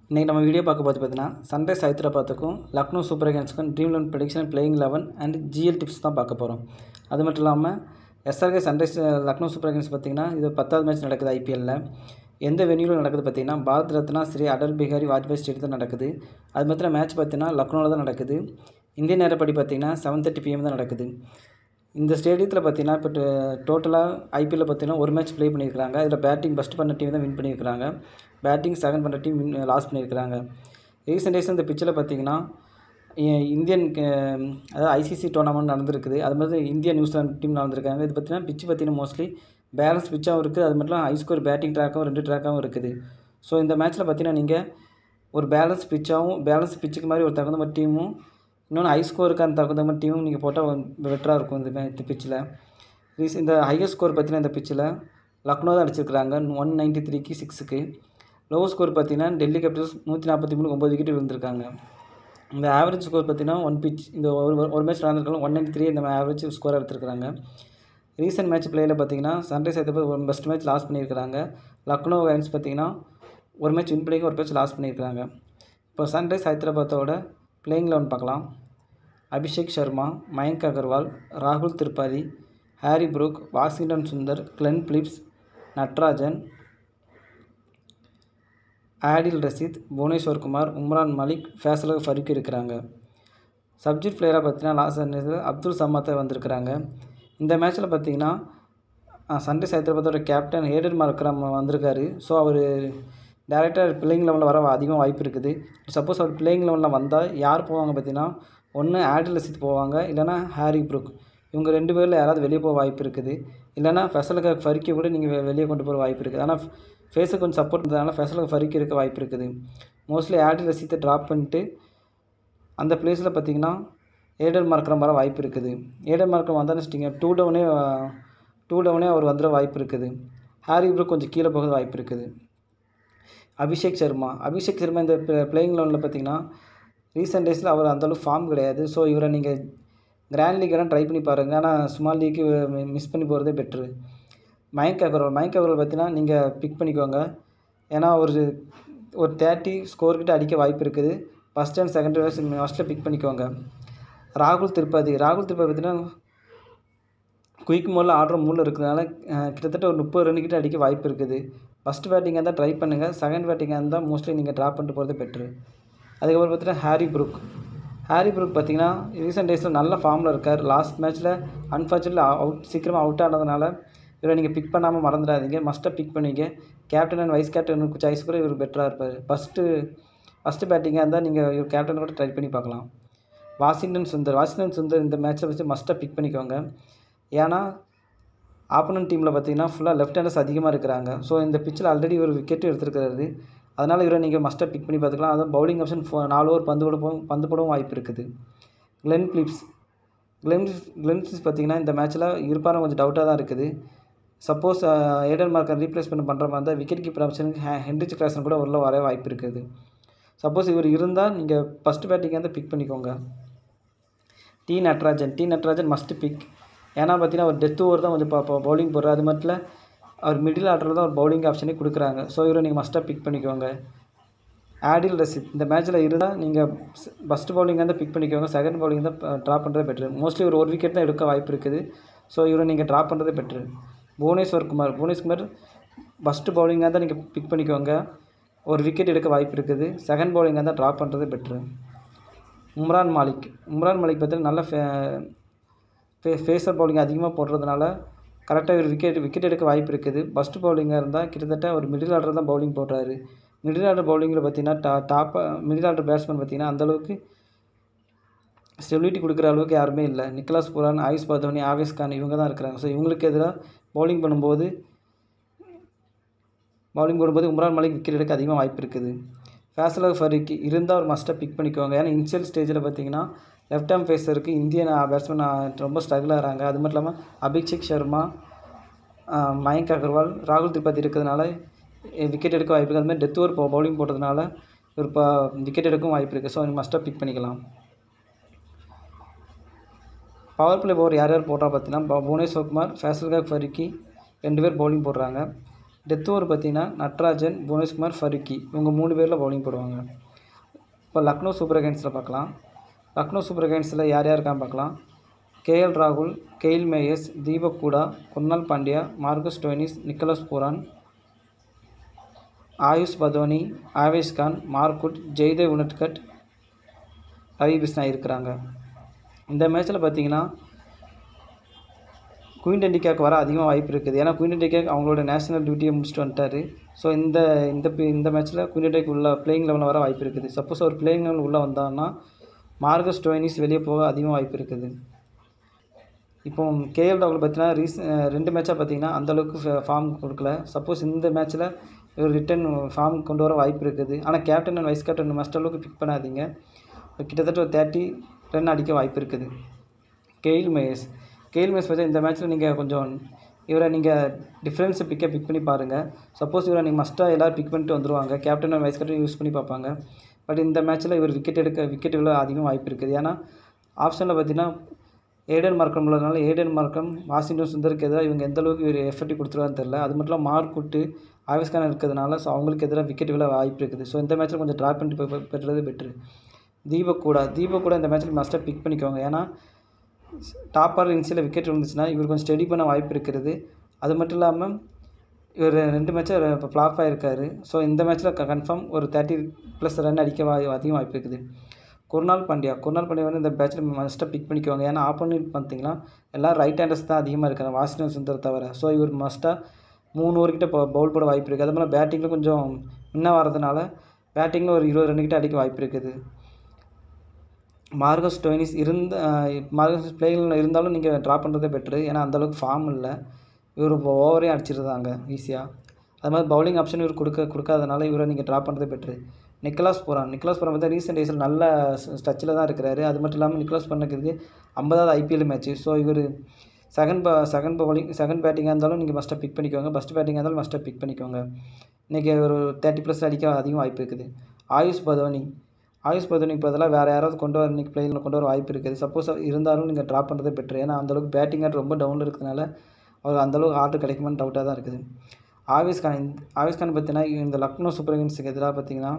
இன்றைக்கி நம்ம வீடியோ பார்க்க போது பார்த்தீங்கன்னா சன்ரைஸ் ஹைதராபாத்துக்கும் லக்னோ சூப்பர் கிங்ஸ்க்கும் Dream Eleven prediction playing eleven and GL tips தான் பார்க்க போகிறோம் அது மட்டும் இல்லாமல் SRK Sunrise Lucknow Super Kings பார்த்திங்கன்னா இது பத்தாவது மேட்ச் நடக்குது ஐபிஎல்லில் எந்த வென்யூவில் நடக்குது பார்த்தீங்கன்னா பாரத் ரத்னா ஸ்ரீ அடல் பிஹாரி வாஜ்பாய் ஸ்டேடியத்தில் நடக்குது அது மாத்திரம் மேட்ச் பார்த்தீங்கன்னா லக்னோவில் தான் நடக்குது இந்திய நேரப்படி பார்த்தீங்கன்னா செவன் தேர்ட்டி பிஎம் தான் நடக்குது இந்த ஸ்டேடியத்தில் பார்த்தீங்கன்னா இப்போ டோட்டலாக ஐபிஎல்லில் பார்த்தீங்கன்னா ஒரு மேட்ச் ப்ளே பண்ணியிருக்காங்க இதில் பேட்டிங் ஃபஸ்ட் பண்ண டீம் தான் வின் பண்ணியிருக்காங்க பேட்டிங் செகண்ட் பண்ணுற டீம் வின் லாஸ் பண்ணியிருக்காங்க ரீசெண்ட் டேஸ் இந்த பிச்சில் பார்த்தீங்கன்னா இ- இந்தியன் க- அதாவது ஐசிசி டோர்னமெண்ட் நடந்திருக்குது அது மாதிரி இந்தியா நியூசிலாந்து டீம் நடந்திருக்காங்க இது பார்த்தீங்கன்னா பிச்சு பார்த்தீங்கன்னா மோஸ்ட்லி பேலன்ஸ் பிச்சாகவும் இருக்குது அது மட்டும் ஹை ஸ்கோர் பேட்டிங் ட்ராக்காகவும் ரெண்டு ட்ராக்காகவும் இருக்குது ஸோ இந்த மேட்ச்சில் பார்த்தீங்கன்னா நீங்கள் ஒரு பேலன்ஸ் பிச்சாகவும் பேலன்ஸ் பிச்சுக்கு மாதிரி ஒரு தகுந்த மாதிரி டீமும் இன்னொன்று ஹை ஸ்கோருக்கு அந்த தகுந்த மாதிரி டீமும் நீங்கள் போட்டால் பெட்டராக இருக்கும் இந்த மே இந்த பிச்சில் ரீஸ் இந்த ஹையஸ்ட் ஸ்கோர் பார்த்தீங்கன்னா இந்த பிச்சில் லக்னோ தான் அடிச்சிருக்கிறாங்க ஒன் நைன்ட்டி த்ரீக்கு சிக்ஸுக்கு லோ ஸ்கோர் பார்த்தீங்கன்னா டெல்லி கேபிட்டல்ஸ் நூற்றி நாற்பத்தி மூணு ஒம்பது விக்கெட் விழுந்திருக்காங்க இந்த ஆவரேஜ் ஸ்கோர் பார்த்தீங்கன்னா ஒன் பிச் இந்த ஒரு ஒரு மேட்ச் நடந்திருக்காங்க ஒன் நைன்ட்டி த்ரீ இந்த ஆவரேஜ் ஸ்கோர் எடுத்திருக்காங்க ரீசெண்ட் மேட்ச் பிளேயில் பார்த்தீங்கன்னா சன்ரைஸ் ஹைதராபாத் ஒரு பெஸ்ட் மேட்ச் லாஸ் பண்ணியிருக்காங்க லக்னோ கைன்ஸ் பார்த்தீங்கன்னா ஒரு மேட்ச் வின் பண்ணி ஒரு மேட்ச் லாஸ் பண்ணியிருக்காங்க இப்போ சன்ரைஸ் ஹைதராபாத்தோட பிளேயிங் லெவன் பார்க்கலாம் அபிஷேக் சர்மா மயங்க் அகர்வால் ராகுல் Tripathi Harry Brook Washington Sundar Glenn Phillips Natarajan Adil Rashid Bhuvneshwar Kumar Umran Malik Fazal Farooq இருக்கிறாங்க சப்ஜெக்ட் பிளேயராக பார்த்தீங்கன்னா லாஸ்ட் அப்துல் சமாத்தை வந்திருக்கிறாங்க இந்த மேட்ச்சில் பார்த்தீங்கன்னா சன்ரைஸ் ஹைதராபாத்தோட கேப்டன் ஹேடர் மார்க்ரம் வந்திருக்காரு ஸோ அவர் டேரெக்டாக பிளேயிங் லெவலில் வர அதிகமாக வாய்ப்பு இருக்குது சப்போஸ் அவர் பிளேயிங் லெவலில் வந்தால் யார் போவாங்க பார்த்தீங்கன்னா ஒன்று ஆடில் ரசீத் போவாங்க இல்லைன்னா ஹாரி ப்ரூக் இவங்க ரெண்டு பேரில் யாராவது வெளியே போக வாய்ப்பு இருக்குது இல்லைன்னா ஃபெசலுக்கு ஃபரிக்கை கூட நீங்கள் வெளியே கொண்டு போகிற வாய்ப்பு இருக்குது ஆனால் ஃபேஸுக்கு கொஞ்சம் சப்போர்ட் இருந்ததுனால ஃபெசலுக்கு ஃபரிக்கு இருக்க வாய்ப்பு இருக்குது மோஸ்ட்லி ஆடில் ரசீத்தை ட்ராப் பண்ணிட்டு அந்த பிளேஸில் பார்த்தீங்கன்னா ஏடர் மார்க்கரம் வர வாய்ப்பு இருக்குது ஏடர் மார்க்கரம் வந்தான்னு வச்சிட்டிங்க டூ டவுனே டூ டவுனே அவர் வந்துட வாய்ப்பு இருக்குது ஹாரி ப்ரூக் கொஞ்சம் கீழே போக வாய்ப்பு இருக்குது அபிஷேக் சர்மா அபிஷேக் சர்மா இந்த பிளேயிங் லெவலில் பார்த்தீங்கன்னா ரீசெண்ட் டேஸில் அவர் அந்தளவுக்கு ஃபார்ம் கிடையாது ஸோ இவரை நீங்கள் கிராண்ட் லீக்கெல்லாம் ட்ரை பண்ணி பாருங்கள் ஆனால் ஸ்மால் லீக்கு மிஸ் பண்ணி போகிறதே பெட்ரு மயங்க் அகர்வால் மயங்க் அகர்வால் பார்த்தீங்கன்னா நீங்கள் பிக் பண்ணிக்கோங்க ஏன்னா ஒரு ஒரு தேர்ட்டி ஸ்கோர் கிட்ட அடிக்க வாய்ப்பு இருக்குது ஃபஸ்ட் அண்ட் செகண்ட் ஃபஸ்ட்டில் பிக் பண்ணிக்கோங்க ராகுல் திரிபாதி ராகுல் திரிபாதி பார்த்தீங்கன்னா குயிக் மோடில் ஆடுற மூடில் இருக்கிறதுனால அஹ், கிட்டத்தட்ட ஒரு முப்பது ரன் கிட்ட அடிக்க வாய்ப்பு இருக்குது ஃபஸ்ட் பேட்டிங்காக இருந்தால் ட்ரை பண்ணுங்கள் செகண்ட் பேட்டிங்காக இருந்தால் மோஸ்ட்லி நீங்கள் ட்ராப் பண்ணிட்டு போகிறது பெட்ரு அதுக்கப்புறம் பார்த்தீங்கன்னா ஹாரி ப்ரூக் ஹாரி ப்ரூக் பார்த்தீங்கன்னா ரீசெண்ட் டேஸில் நல்ல ஃபார்மில் இருக்கார் லாஸ்ட் மேட்ச்சில் அன்ஃபார்ச்சுனேட்லி அவுட் சீக்கிரமாக அவுட் ஆனதுனால இவரை நீங்கள் பிக் பண்ணாமல் மறந்துடாதீங்க மஸ்ட்டாக பிக் பண்ணிங்க கேப்டன் அண்ட் வைஸ் கேப்டனுக்கு சாய்ஸ் கூட இவர் பெட்டராக இருப்பார் ஃபஸ்ட்டு ஃபஸ்ட்டு பேட்டிங்காக இருந்தால் நீங்கள் இவர் கேப்டன் கூட ட்ரை பண்ணி பார்க்கலாம் வாஷிங்டன் சுந்தர் வாஷிங்டன் சுந்தர் இந்த மேட்ச்சை வச்சு மஸ்ட்டாக பிக் பண்ணிக்கோங்க ஏன்னா ஆப்போனன்ட் டீமில் பார்த்தீங்கன்னா ஃபுல்லாக லெஃப்ட் ஹேண்டர்ஸ் அதிகமாக இருக்கிறாங்க ஸோ இந்த பிச்சில் ஆல்ரெடி ஒரு விக்கெட்டும் எடுத்திருக்கிறாரு அதனால் இவரை நீங்கள் மஸ்ட்டாக பிக் பண்ணி பார்த்துக்கலாம் அதுவும் பவுலிங் ஆப்ஷன் நாலு ஓவர் பந்து போட போ- பந்து போடவும் வாய்ப்பு இருக்குது Glenn Phillips Glenn Glenn Phillips பார்த்தீங்கன்னா இந்த மேட்ச்சில் இருப்பாரும் கொஞ்சம் டவுட்டாக தான் இருக்குது சப்போஸ் ஏடன் மார்க்கர் ரீப்ளேஸ்மெண்ட் பண்ணுற மாதிரி இருந்தால் விக்கெட் கீப்பர் ஆப்ஷனுக்கு ஹென்ரிச் கிளாசன் கூட உள்ள வர வாய்ப்பு இருக்குது சப்போஸ் இவர் இருந்தால் நீங்கள் ஃபஸ்ட் பேட்டிங்காக இருந்தால் பிக் பண்ணிக்கோங்க T Natarajan T Natarajan must pick ஏன்னா பார்த்தீங்கன்னா ஒரு டெத் ஓவர் தான் கொஞ்சம் பா பவுலிங் போடுறாரு அது மட்டும் இல்ல, அவர் மிடில் ஆர்டரில் தான் ஒரு பவுலிங் ஆப்ஷனே கொடுக்குறாங்க ஸோ இவரை நீங்கள் மஸ்ட்டாக பிக் பண்ணிக்கோங்க ஆடில் ரசித் இந்த மேட்ச்சில் இருந்தால் நீங்கள் ஃபஸ்ட் பவுலிங் தான் பிக் பண்ணிக்கோங்க செகண்ட் பவுலிங் தான் ட்ராப் பண்ணுறது பெட்ரு மோஸ்ட்லி ஒரு ஒரு விக்கெட் தான் எடுக்க வாய்ப்பு இருக்குது ஸோ இவரை நீங்கள் ட்ராப் பண்ணுறது பெட்ரு புவனேஸ்வர் குமார் புவனேஸ்வர் குமார் ஃபஸ்ட்டு பவுலிங்காக தான் நீங்கள் பிக் பண்ணிக்கோங்க ஒரு விக்கெட் எடுக்க வாய்ப்பு இருக்குது செகண்ட் பவுலிங்காக தான் ட்ராப் பண்ணுறது பெட்ரு உம்ரான் மாலிக் உம்ரான் மாலிக் பார்த்தீங்கன்னா நல்ல ஃபே ஃபே ஃபேஸர் பவுலிங் அதிகமாக போடுறதுனால கரெக்டாக ஒரு விக்கெட் விக்கெட் எடுக்க வாய்ப்பு இருக்குது ஃபஸ்ட் பவுலிங்காக இருந்தால் கிட்டத்தட்ட ஒரு மிடில் ஆர்டர் தான் பவுலிங் போடுறாரு மிடில் ஆர்டர் பவுலிங்கில் பார்த்தீங்கன்னா டா டாப் மிடில் ஆர்டர் பேட்ஸ்மேன் பார்த்தீங்கன்னா அந்தளவுக்கு ஸ்டெபிலிட்டி கொடுக்குற அளவுக்கு யாருமே இல்லை நிக்கலாஸ் புரான் ஆயுஷ் பதோனி ஆவேஸ் கான் இவங்க தான் இருக்கிறாங்க ஸோ இவங்களுக்கு எதிராக பவுலிங் பண்ணும்போது பவுலிங் போடும்போது உம்ரான் மாலிக் விக்கெட் எடுக்க அதிகமாக வாய்ப்பு இருக்குது ஃபேசலர் ஃபரிக்கு இருந்தால் ஒரு மஸ்ட்டாக பிக் பண்ணிக்கோங்க ஏன்னா இனிஷியல் ஸ்டேஜில் பார்த்தீங்கன்னா லெஃப்ட் ஹேம் ஃபேஸருக்கு இந்தியன் பேட்ஸ்மேன் ரொம்ப ஸ்ட்ரகிள் ஆகிறாங்க அது மட்டும் இல்லாமல் அபிஷேக் சர்மா ஆஹ், மயங்க் அகர்வால் ராகுல் திரிபாதி இருக்கிறதுனால விக்கெட் எடுக்க வாய்ப்பு இருக்குது அதுமாதிரி டெத் ஓவர் பவுலிங் போட்டதுனால ஒரு இப்போ விக்கெட் எடுக்கவும் வாய்ப்பு இருக்குது ஸோ மஸ்ட்டாக பிக் பண்ணிக்கலாம் பவர் பிளே ஓவர் யார் யார் போடுறா பார்த்தீங்கன்னா ப- புவனேஸ்வர் குமார் ஃபேசல்காக் ஃபரிக்கி ரெண்டு பேர் பவுலிங் போடுறாங்க டெத் ஓவர் பார்த்தீங்கன்னா நட்ராஜன் புவனேஷ்குமார் ஃபருக்கி இவங்க மூணு பேரில் பவுலிங் போடுவாங்க இப்போ லக்னோ சூப்பர் ஜெயண்ட்ஸில் பார்க்கலாம் லக்னோ சூப்பர் ஜெயண்ட்ஸில் யார் யார் இருக்கான்னு பார்க்கலாம் கேஎல் ராகுல் GAIL Mayers Deepak Hooda Krunal Pandya Marcus Stoinis Nicholas Pooran Ayush Badoni Avesh Khan Mark Wood Jaydev Unadkat Ravi Bishnoi இருக்கிறாங்க இந்த மேட்ச்சில் பார்த்தீங்கன்னா குயின் டெண்டிக்காக்கு வர அதிகமாக வாய்ப்பு இருக்குது ஏன்னா குயின் டெண்டிக்காக் அவங்களோட நேஷனல் டியூட்டியை முடிச்சுட்டு வந்துட்டார் ஸோ இந்த இந்த பி- இந்த மேட்ச்சில் குயின் டெண்டிக் உள்ள பிளேயிங் லெவலில் வர வாய்ப்பு இருக்குது சப்போஸ் அவர் பிளேயிங் லெவல் உள்ளே வந்தான்னா மார்கஸ் டோயினிஸ் வெளியே போக அதிகமாக வாய்ப்பு இருக்குது இப்போ கேஎல் ராகுல் பார்த்தீங்கன்னா ரீச ரெண்டு மேட்சாக பார்த்தீங்கன்னா அந்தளவுக்கு ஃபார்ம் கொடுக்கல சப்போஸ் இந்த மேட்ச்சில் ஒரு ரிட்டன் ஃபார்ம் கொண்டு வர வாய்ப்பு இருக்குது ஆனால் captain and vice captain must அளவுக்கு பிக் பண்ணாதீங்க கிட்டத்தட்ட ஒரு தேர்ட்டி ரன் அடிக்க வாய்ப்பு இருக்குது கெயில் மேயஸ் கெயில் மேயஸ் பார்த்தா இந்த மேட்ச்சில் நீங்கள் கொஞ்சம் இவரை நீங்கள் டிஃப்ரென்ஸை பிக்கை பிக் பண்ணி பாருங்கள் சப்போஸ் இவரை நீங்கள் மஸ்ட்டாக எல்லோரும் பிக் பண்ணிட்டு வந்துருவாங்க captain and vice captain use பண்ணி பார்ப்பாங்க பட் இந்த மேட்ச்சில் இவர் விக்கெட் எடுக்க விக்கெட் விழ அதிகம் வாய்ப்பு இருக்குது ஏன்னா ஆப்ஷனில் பார்த்தீங்கன்னா ஏடன் மார்க்கம் உள்ளதுனால ஏடன் மார்க்கம் வாஷிங்டன் சுந்தருக்கு எதிராக இவங்க எந்த அளவுக்கு இவர் எஃபர்ட் கொடுத்துருவான்னு தெரில அது மட்டும் இல்லாமல் மார்க் விட்டு ஆவிஸ்கான் இருக்கிறதுனால ஸோ அவங்களுக்கு எதிராக விக்கெட் விழ வாய்ப்பு இருக்குது ஸோ இந்த மேட்ச்சில் கொஞ்சம் ட்ராப் பண்ணிட்டு பெ- பெ- பெறுறது பெட்ரு தீபக் கூட தீபக் கூட இந்த மேட்ச்சில் மஸ்ட்டாக பிக் பண்ணிக்கோங்க ஏன்னா டாப் ஆர் இன்ஸில் விக்கெட் இருந்துச்சுன்னா இவர் கொஞ்சம் ஸ்டடி பண்ண வாய்ப்பு இருக்கிறது அது மட்டும் இல்லாமல் இவர் ரெண்டு மேட்சாக இப்போ ஃப்ளாப் ஆகிருக்காரு ஸோ இந்த மேட்ச்சில் கன்ஃபார்ம் ஒரு தேர்ட்டி ப்ளஸ் ரன் அடிக்க வாய் அதிகம் வாய்ப்பு இருக்குது குர்னால் பாண்டியா குர்னால் பாண்டியா வந்து இந்த பேட்சில் மஸ்ட்டாக பிக் பண்ணிக்குவாங்க ஏன்னா ஆப்போனன்ட் பார்த்தீங்கன்னா எல்லாம் ரைட் ஹேண்டர்ஸ் தான் அதிகமாக இருக்காங்க வாஷிங்டன் சுந்தர் தவிர ஸோ இவர் மஸ்ட்டாக மூணு ஓவர்கிட்ட இப்போ பவுல் போட வாய்ப்பு இருக்குது அது மாதிரி பேட்டிங்கில் கொஞ்சம் முன்ன வரதுனால பேட்டிங்கில் ஒரு இருபது ரன் கிட்ட அடிக்க வாய்ப்பு இருக்குது மார்கஸ் டோயினிஸ் இருந்த மார்கஸ் பிளேயிங்கில் இருந்தாலும் நீங்கள் ட்ராப் பண்ணுறதே பெட்ரு ஏன்னா அந்தளவுக்கு ஃபார்ம் இல்லை இவர் இப்போ ஓவரே அடிச்சிருந்தாங்க ஈஸியாக அது மாதிரி பவுலிங் ஆப்ஷன் இவர் கொடுக்க கொடுக்காதனால இவரை நீங்கள் ட்ராப் பண்ணுறதே பெட்ரு நிக்கலாஸ் போகிறான் நிக்கலாஸ் போகிறான் பார்த்தா ரீசெண்ட் டேஸில் நல்ல டச்சில் தான் இருக்கிறாரு அது மட்டும் இல்லாமல் நிக்கலாஸ் பண்ணதுக்கு ஐம்பதாவது ஐபிஎல் மேட்ச்சு ஸோ இவர் செகண்ட் ப செகண்ட் பவுலிங் செகண்ட் பேட்டிங்காக இருந்தாலும் நீங்கள் மஸ்ட்டாக பிக் பண்ணிக்கோங்க ஃபஸ்ட் பேட்டிங்காக இருந்தாலும் மஸ்ட்டாக பிக் பண்ணிக்கோங்க இன்றைக்கி ஒரு தேர்ட்டி ப்ளஸ் அடிக்க அதிகம் வாய்ப்பு இருக்குது ஆயுஷ் பதோனி ஆயுஷ் பதோனிக்கு பதிலாக வேறு யாராவது கொண்டு வர இன்றைக்கி பிளேயில் கொண்டு வர வாய்ப்பு இருக்குது சப்போஸ் இருந்தாலும் நீங்கள் ட்ராப் பண்ணுறதே பெட்ரு ஏன்னா அந்தளவுக்கு பேட்டிங் ஆட் ரொம்ப டவுனில் இருக்கிறதுனால அவர் அந்தளவுக்கு ஆர்டர் கிடைக்குமான்னு டவுட்டாக தான் இருக்குது ஆவேஸ் கான் இந்த- ஆவேஸ் கான் பார்த்தீங்கன்னா இந்த லக்னோ சூப்பர் கிங்ஸுக்கு எதிராக பார்த்தீங்கன்னா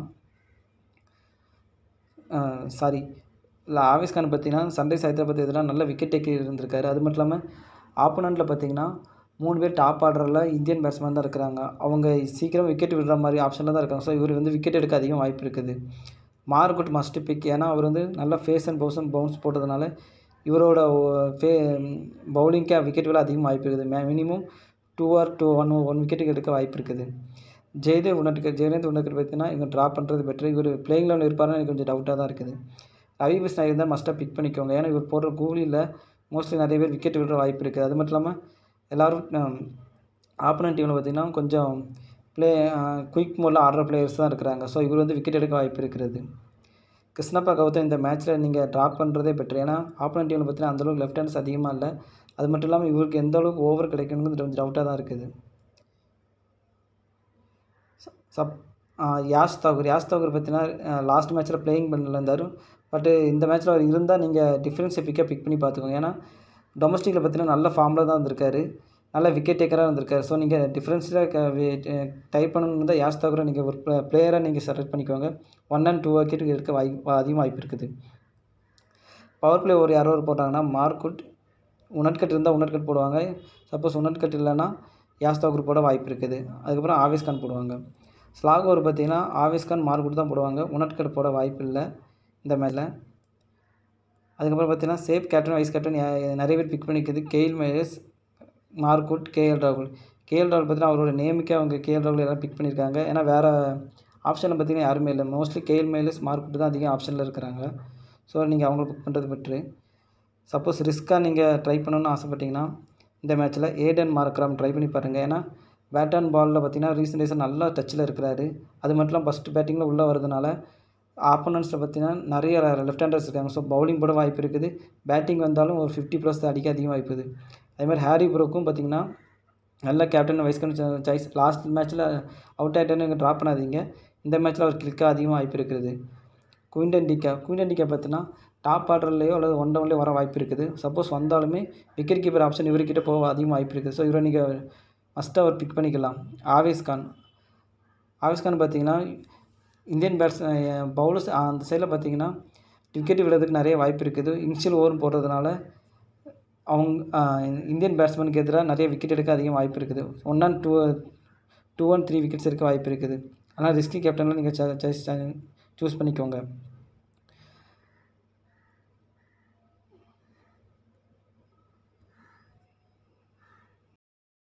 சாரி இல்லை ஆவேஸ் கான் பார்த்தீங்கன்னா சன்ரைஸ் ஹைதராபாத் எதிராக நல்ல விக்கெட் டேக்கர் இருந்திருக்காரு அது மட்டும் இல்லாமல் ஆப்போனண்ட்டில் பார்த்தீங்கன்னா மூணு பேர் டாப் ஆர்டரில் இந்தியன் பேட்ஸ்மேன் தான் இருக்கிறாங்க அவங்க சீக்கிரம் விக்கெட் விடுற மாதிரி ஆப்ஷனில் தான் இருக்காங்க ஸோ இவர் வந்து விக்கெட் எடுக்க அதிகம் வாய்ப்பு இருக்குது மார்குட் மஸ்ட் பிக் ஏன்னா அவர் வந்து நல்ல pace and bounce and bounce போட்டதுனால இவரோட ஃபே பவுலிங்க்கே விக்கெட் விட அதிகம் வாய்ப்பு இருக்குது minimum two or two one one விக்கெட்டுக்கு எடுக்க வாய்ப்பு இருக்குது ஜெயதேவ் உன்னட்கர் ஜெயதேவ் உன்னட்கர் பார்த்தீங்கன்னா இவங்க ட்ராப் பண்ணுறது பெட்டர் இவர் பிளேயிங் லெவலில் இருப்பாருன்னு எனக்கு கொஞ்சம் டவுட்டாக தான் இருக்குது ரவி பிஸ்னா இருந்தால் மஸ்ட்டாக பிக் பண்ணிக்கோங்க ஏன்னா இவர் போடுற கூலியில் மோஸ்ட்லி நிறைய பேர் விக்கெட் விடுற வாய்ப்பு இருக்குது அது மட்டும் இல்லாமல் எல்லோரும் ஆப்போனன்ட் டீமில் பார்த்தீங்கன்னா கொஞ்சம் ப்ளே குயிக் மோடில் ஆடுற பிளேயர்ஸ் தான் இருக்கிறாங்க ஸோ இவர் வந்து விக்கெட் எடுக்க வாய்ப்பு இருக்கிறது கிருஷ்ணப்பா கௌதம் இந்த மேட்ச்சில் நீங்கள் ட்ராப் பண்ணுறதே பெட்டர் ஏன்னா ஆப்போனன்ட் டீமில் பார்த்தீங்கன்னா அந்தளவுக்கு லெஃப்ட் ஹேண்ட்ஸ் அதிகமாக இல்லை அது மட்டும் இல்லாமல் இவருக்கு எந்த அளவுக்கு ஓவர் கிடைக்கணுங்கிறது கொஞ்சம் டவுட்டாக தான் இருக்குது சப் யாஷ் தாகூர் யாஷ் தாகூர் பார்த்தீங்கன்னா லாஸ்ட் மேட்ச்சில் பிளேயிங் பண்ணல இருந்தார் பட்டு இந்த மேட்ச்சில் அவர் இருந்தால் நீங்கள் டிஃப்ரென்ஸை பிக்கப் பிக் பண்ணி பார்த்துக்கோங்க ஏன்னா டொமஸ்டிக்கில் பார்த்தீங்கன்னா நல்ல ஃபார்மில் தான் இருந்திருக்காரு நல்ல விக்கெட் டேக்கராக இருந்திருக்காரு ஸோ நீங்கள் டிஃப்ரென்ஸில் டைப் பண்ணணும் தான் யாஷ் தாகூரை நீங்கள் ஒரு பிளேயராக நீங்கள் செலக்ட் பண்ணிக்கோங்க ஒன் அண்ட் டூ விக்கெட் எடுக்க வாய் அதிகம் வாய்ப்பு இருக்குது பவர் பிளே ஒரு யாரோ ஒரு போட்டாங்கன்னா மார்க்குட் உனட்கட் இருந்தால் உனட்கட் போடுவாங்க சப்போஸ் உனட்கட் இல்லைன்னா யாஸ் தாகூர் போட வாய்ப்பு இருக்குது அதுக்கப்புறம் ஆவேஸ் கான் போடுவாங்க ஸ்லாக் ஓவர் பார்த்தீங்கன்னா ஆவேஸ் கான் மார்க்குட் தான் போடுவாங்க உனட்கட் போட வாய்ப்பு இல்லை இந்த மேட்ச்சில் அதுக்கப்புறம் பார்த்தீங்கன்னா சேஃப் கேப்டன் வைஸ் கேப்டன் நிறைய பேர் பிக் பண்ணிக்கிறது கெயில் மேயர்ஸ் மார்க்குட் கேஎல் ராகுல் கேஎல் ராகுல் பார்த்தீங்கன்னா அவரோட நேமுக்கே அவங்க கேஎல் ராகுல் எல்லாம் பிக் பண்ணியிருக்காங்க ஏன்னா வேறு ஆப்ஷனில் பார்த்தீங்கன்னா யாருமே இல்லை மோஸ்ட்லி கேஎல் மேயர்ஸ் மார்க்குட் தான் அதிகம் ஆப்ஷனில் இருக்கிறாங்க ஸோ நீங்கள் அவங்கள புக் பண்ணுறது பெட்ரு சப்போஸ் ரிஸ்க்காக நீங்கள் ட்ரை பண்ணணும்னு ஆசைப்பட்டீங்கன்னா இந்த மேட்ச்சில் ஏடன் மார்க்ராம் ட்ரை பண்ணி பாருங்கள் ஏன்னா பேட் அண்ட் பாலில் பார்த்தீங்கன்னா ரீசெண்ட் டேஸாக நல்லா டச்சில் இருக்கிறாரு அது மட்டும் இல்லாமல் ஃபஸ்ட்டு பேட்டிங்கில் உள்ளே வரதுனால ஆப்போனன்ட்ஸில் பார்த்தீங்கன்னா நிறைய லெஃப்ட் ஹேண்டர்ஸ் இருக்காங்க ஸோ பவுலிங் போட வாய்ப்பு இருக்குது பேட்டிங் வந்தாலும் ஒரு ஃபிஃப்டி ப்ளஸ் அடிக்க அதிகம் வாய்ப்பு இருக்குது அதே மாதிரி ஹாரி ப்ரோக்கும் பார்த்தீங்கன்னா நல்ல captain vice captain choice last மேட்ச்சில் அவுட் ஆகிட்டேன்னு நீங்கள் ட்ராப் பண்ணாதீங்க இந்த மேட்ச்சில் அவர் கிளிக்காக அதிகமாக வாய்ப்பு இருக்குது குயின்டன் டிகா குயின்டன் டிகா பார்த்தீங்கன்னா டாப் ஆர்டர்லேயோ அல்லது ஒன் டவுன்லேயோ வர வாய்ப்பு இருக்குது சப்போஸ் வந்தாலுமே விக்கெட் கீப்பர் ஆப்ஷன் இவர்கிட்ட போக அதிகமாக வாய்ப்பு இருக்குது ஸோ இவரை நீங்கள் மஸ்ட் அவர் பிக் பண்ணிக்கலாம் ஆவேஸ் கான் ஆவேஸ் கான் பார்த்தீங்கன்னா இந்தியன் பேட்ஸ் பவுலர்ஸ் அந்த சைடில் பார்த்தீங்கன்னா விக்கெட் விடுறதுக்கு நிறைய வாய்ப்பு இருக்குது இனிஷியல் ஓவர் போடுறதுனால அவங்க இந்தியன் பேட்ஸ்மேனுக்கு எதிராக நிறைய விக்கெட் எடுக்க அதிகம் வாய்ப்பு இருக்குது one and two two and three wickets இருக்க வாய்ப்பு இருக்குது ஆனால் ரிஸ்கி கேப்டனில் நீங்கள் சூஸ் பண்ணிக்கோங்க